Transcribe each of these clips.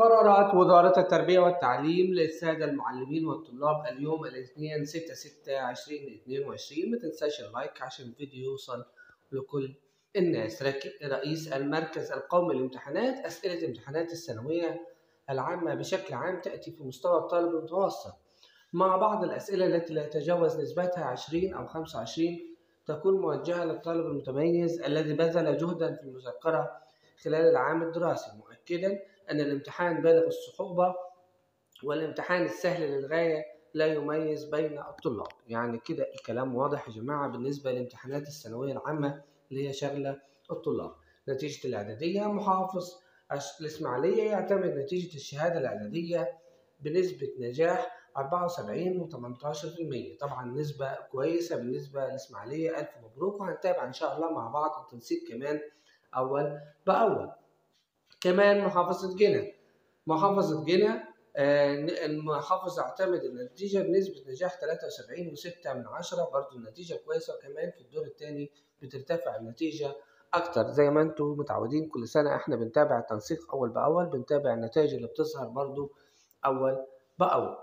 قرارات وزارة التربية والتعليم للسادة المعلمين والطلاب اليوم الاثنين 6 6 2022 ما تنساش اللايك عشان الفيديو يوصل لكل الناس رئيس المركز القومي للامتحانات أسئلة امتحانات الثانوية العامة بشكل عام تأتي في مستوى الطالب المتوسط مع بعض الأسئلة التي لا يتجاوز نسبتها 20 أو 25 تكون موجهة للطالب المتميز الذي بذل جهدا في المذاكرة خلال العام الدراسي مؤكدا أن الامتحان بالغ الصعوبة والامتحان السهل للغاية لا يميز بين الطلاب يعني كده الكلام واضح يا جماعة بالنسبة لامتحانات الثانوية العامة اللي هي شغلة الطلاب نتيجة الإعدادية محافظ الإسماعيلية يعتمد نتيجة الشهادة الإعدادية بنسبة نجاح 74 و 18% طبعا نسبة كويسة بالنسبة للإسماعيلية ألف مبروك وهنتابع إن شاء الله مع بعض التنسيق كمان أول بأول كمان محافظة جنة محافظة جنة المحافظة اعتمد النتيجة بنسبة نجاح 73.6 من عشرة برضو النتيجة كويسة وكمان في الدور الثاني بترتفع النتيجة أكتر زي ما انتم متعودين كل سنة احنا بنتابع التنسيق أول بأول بنتابع النتائج اللي بتظهر برضو أول بأول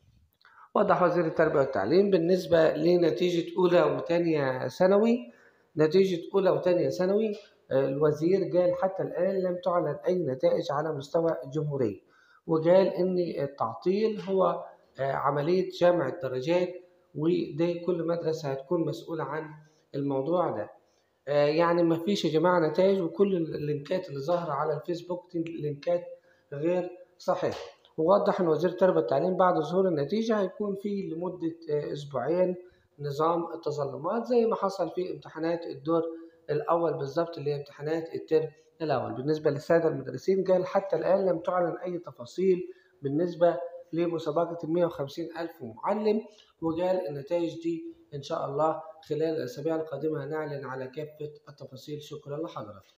وضح وزير التربية والتعليم بالنسبة لنتيجة أولى وثانية ثانوي نتيجة أولى وثانية ثانوي الوزير قال حتى الآن لم تعلن أي نتائج على مستوى الجمهورية وقال إن التعطيل هو عملية جمع الدرجات ودي كل مدرسة هتكون مسؤولة عن الموضوع ده يعني ما فيش يا جماعة نتائج وكل اللينكات اللي ظاهرة على الفيسبوك دي لينكات غير صحيحة ووضح ان وزير التربية والتعليم بعد ظهور النتيجة هيكون في لمدة أسبوعين نظام التظلمات زي ما حصل في امتحانات الدور الأول بالظبط اللي هي امتحانات الترم الأول بالنسبة للسادة المدرسين قال حتى الآن لم تعلن أي تفاصيل بالنسبة لمسابقة ال 150 ألف معلم وقال النتائج دي إن شاء الله خلال الأسابيع القادمة هنعلن على كافة التفاصيل شكرا لحضرتك